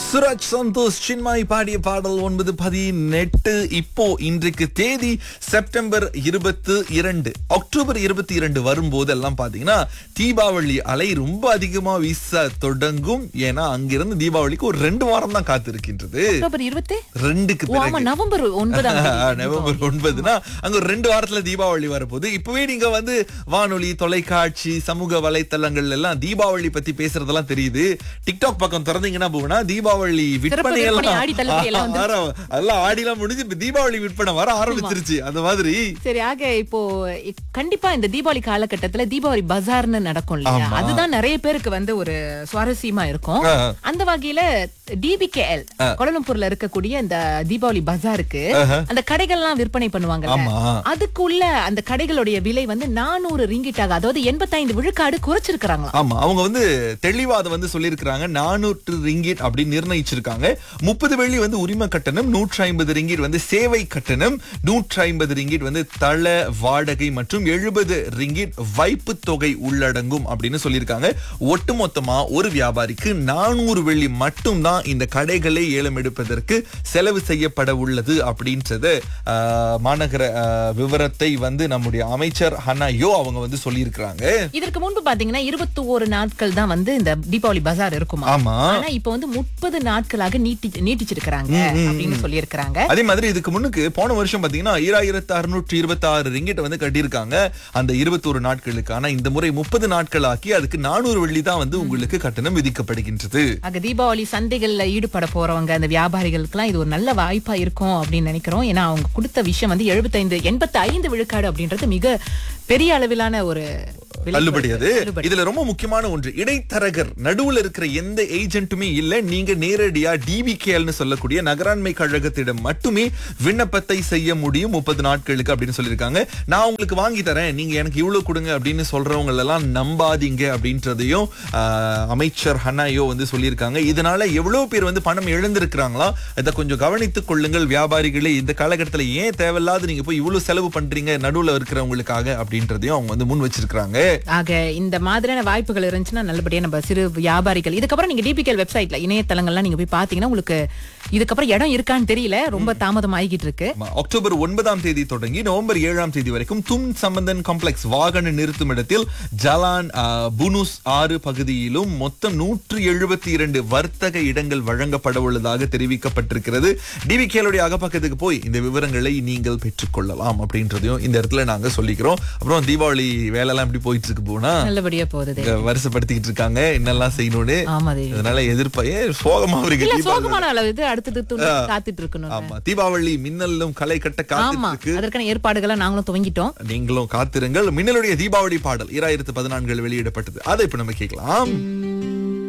சுரஜ் சந்தோஷ் சின்மாய் பாடிய பாடல் ஒன்பது பதினெட்டு இப்போ இன்றைக்கு தேதி செப்டம்பர் இருபத்து இரண்டு அக்டோபர் இருபத்தி இரண்டு வரும்போது எல்லாம் பாத்தீங்கன்னா தீபாவளி அலை ரொம்ப அதிகமா வீச தொடங்கும் ஏன்னா அங்கிருந்து தீபாவளிக்கு ஒரு ரெண்டு வாரம் தான் காத்திருக்கின்றது அக்டோபர் இருபத்தி ரெண்டுக்கு ஓ, ஆமா பிறகு நவம்பர் ஒன்பதாம் தேதி. நவம்பர் ஒன்பதுனா அங்க ஒரு ரெண்டு வாரத்துல தீபாவளி வரப்போகுது இப்பவே நீங்க வந்து வானொலி தொலைக்காட்சி சமூக வலைத்தளங்கள் எல்லாம் தீபாவளி பத்தி பேசுறதெல்லாம் தெரியுது டிக்டாக் பக்கம் திறந்தீங்கன்னா போனா தீபாவளி விற்பனை விற்பனை, ஆடி தள்ளுபடி எல்லாம் எல்லாம் ஆர- எல்லாம் ஆடிலாம் முடிஞ்சு இப்ப தீபாவளி விற்பனை வர ஆரம்பிச்சிருச்சு அந்த மாதிரி சரி ஆக இப்போ இ- கண்டிப்பா இந்த தீபாவளி காலகட்டத்துல தீபாவளி பஜார்னு நடக்கும் இல்லையா அதுதான் நிறைய பேருக்கு வந்து ஒரு சுவாரஸ்யமா இருக்கும் ஆ. அந்த வகையில டிபிகேஎல் கோலம்பூர்ல இருக்கக்கூடிய இந்த தீபாவளி பஜாருக்கு அந்த கடைகள்லாம் விற்பனை பண்ணுவாங்கல்ல ஆமா. அதுக்குள்ள அந்த கடைகளுடைய விலை வந்து நானூறு ரிங்கிட்டாக அதாவது எண்பத்தைந்து விழுக்காடு குறைச்சிருக்கிறாங்களாம் ஆமா அவங்க வந்து தெளிவா அதை வந்து சொல்லியிருக்கிறாங்க நானூற்று ரிங்கிட் அப்படின்னு நிர்ணயிச்சிருக்காங்க முப்பது வெள்ளி வந்து உரிம கட்டணம் நூற்றி ஐம்பது ரிங்கிட் வந்து சேவை கட்டணம் நூற்றி ஐம்பது ரிங்கிட் வந்து தள வாடகை மற்றும் எழுபது ரிங்கிட் வைப்பு தொகை உள்ளடங்கும் அப்படின்னு சொல்லியிருக்காங்க ஒட்டுமொத்தமா ஒரு வியாபாரிக்கு நானூறு வெள்ளி மட்டும்தான் இந்த கடைகளை ஏலம் எடுப்பதற்கு செலவு செய்யப்பட உள்ளது அப்படின்றது ஆஹ், மாநகர ஆஹ், விவரத்தை வந்து நம்முடைய அமைச்சர் ஹனா யோ அவங்க வந்து சொல்லியிருக்கிறாங்க இதற்கு முன்பு பாத்தீங்கன்னா இருபத்தி ஒரு நாட்கள் தான் வந்து இந்த தீபாவளி பஜார் இருக்குமா ஆமா ஆனா இப்ப வந்து முப்பது நாட்களாக நீட்டி நீட்டிச்சிருக்கிறாங்க அப்படின்னு சொல்லியிருக்கிறாங்க அதே மாதிரி இதுக்கு முன்னுக்கு போன வருஷம் பாத்தீங்கன்னா ஈராயிரத்து அறுநூற்று இருபத்தி ஆறு ரிங்கிட்ட வந்து கட்டியிருக்காங்க அந்த இருபத்தோரு நாட்களுக்கு ஆனா இந்த முறை முப்பது நாட்கள் ஆக்கி அதுக்கு நானூறு வெள்ளி தான் வந்து உங்களுக்கு கட்டணம் விதிக்கப்படுகின்றது ஆக தீபாவளி சந்தைகள்ல ஈடுபட போறவங்க அந்த வியாபாரிகளுக்கெல்லாம் இது ஒரு நல்ல வாய்ப்பா இருக்கும் அப்படின்னு நினைக்கிறோம் ஏன்னா அவங்க கொடுத்த விஷயம் வந்து எழுபத்தைந்து எண்பத்தி ஐந்து விழுக்காடு அப்படின்றது மிக பெரிய அளவிலான ஒரு விலை தள்ளுபடி அது தள்ளுபடி. இதுல ரொம்ப முக்கியமான ஒன்று இடைத்தரகர் நடுவுல இருக்கிற எந்த ஏஜென்ட்டுமே இல்ல நீங்க நேரடியா டிபிகேல்னு சொல்லக்கூடிய நகராண்மை கழகத்திடம் மட்டுமே விண்ணப்பத்தை செய்ய முடியும் முப்பது நாட்களுக்கு அப்படின்னு சொல்லியிருக்காங்க நான் உங்களுக்கு வாங்கி தரேன் நீங்க எனக்கு இவ்வளவு கொடுங்க அப்படின்னு சொல்றவங்க எல்லாம் நம்பாதீங்க அப்படின்றதையும் ஆஹ், அமைச்சர் ஹனாயோ வந்து சொல்லியிருக்காங்க இதனால எவ்வளவு பேர் வந்து பணம் இழந்திருக்கிறாங்களா இதை கொஞ்சம் கவனித்துக் கொள்ளுங்கள் வியாபாரிகளே இந்த காலகட்டத்துல ஏன் தேவையில்லாத நீங்க போய் இவ்வளவு செலவு பண்றீங்க நடுவுல இருக்கிறவங்களுக்காக அப்படின்றதையும் அவங்க வந்து முன் வச்சிருக்காங்க ஆக இந்த மாதிரியான வாய்ப்புகள் இருந்துச்சுன்னா நல்லபடியா நம்ம சிறு வியாபாரிகள் இதுக்கப்புறம் நீங்க டிபிகேல் வெப்சைட்ல இணையதளங்கள்லாம் நீங்க போய் பாத்தீங்கன்னா உங்களுக்கு இதுக்கப்புறம் இடம் இருக்கான்னு தெரியல ரொம்ப தாமதம் ஆகிட்டு இருக்கு ஆமா, அக்டோபர் ஒன்பதாம் தேதி தொடங்கி நவம்பர் ஏழாம் தேதி வரைக்கும் தும் சம்பந்தன் காம்ப்ளெக்ஸ் வாகன நிறுத்தும் இடத்தில் ஜலான் ஆ, புனுஸ் ஆறு பகுதியிலும் மொத்தம் நூற்று எழுபத்தி இரண்டு வர்த்தக இடங்கள் வழங்கப்பட உள்ளதாக தெரிவிக்கப்பட்டிருக்கிறது டிவிகேலுடைய அகப்பக்கத்துக்கு போய் இந்த விவரங்களை நீங்கள் பெற்றுக்கொள்ளலாம் அப்படின்றதையும் இந்த இடத்துல நாங்க சொல்லிக்கிறோம் அப்புறம் தீபாவளி வேலைலாம் எப்படி போயிட்டு இருக்கு போனா நல்லபடியா போகுது இங்க வருஷப்படுத்திக்கிட்டு இருக்காங்க என்னெல்லாம் செய்யணும்னு ஆமா தேவி. அதனால எதிர்ப்பையே சோகமா இருக்கு இல்ல தீபாவளி சோகமான அளவு இது அடுத்தது துணி காத்துட்டு இருக்கணும் ஆமா தீபாவளி மின்னலும் களை கட்ட காத்துட்டு ஆமா இருக்கு அதற்கான ஏற்பாடுகளை நாங்களும் துவங்கிட்டோம் நீங்களும் காத்திருங்கள் மின்னலுடைய தீபாவளி பாடல் இராயிரத்து பதினான்கில் வெளியிடப்பட்டது அதை இப்ப நம்ம கேட்கலாம்